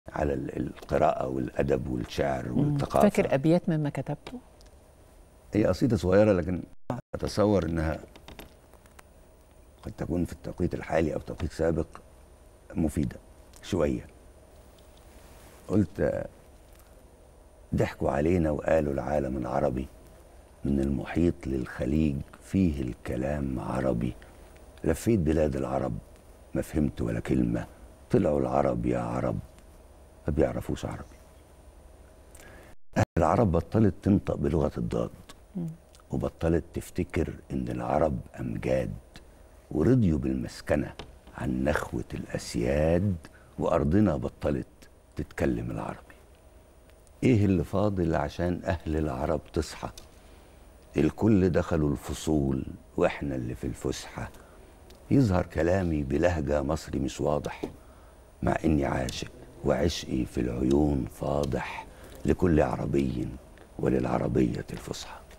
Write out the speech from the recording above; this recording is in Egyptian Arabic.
على ال- القراءة والأدب والشعر والثقافة فاكر ابيات مما كتبته هي قصيدة صغيرة لكن أتصور أنها قد تكون في التوقيت الحالي أو توقيت سابق مفيدة شوية قلت آه، ضحكوا علينا وقالوا العالم العربي من المحيط للخليج فيه الكلام عربي لفيت بلاد العرب ما فهمت ولا كلمة طلعوا العرب يا عرب ما بيعرفوش عربي أهل العرب بطلت تنطق بلغة الضاد وبطلت تفتكر إن العرب أمجاد ورضيوا بالمسكنة عن نخوة الأسياد وأرضنا بطلت تتكلم العربي إيه اللي فاضل عشان أهل العرب تصحى الكل دخلوا الفصول وإحنا اللي في الفسحة يظهر كلامي بلهجة مصري مش واضح مع إني عاشق وعشقي في العيون فاضح لكل عربي وللعربية الفصحى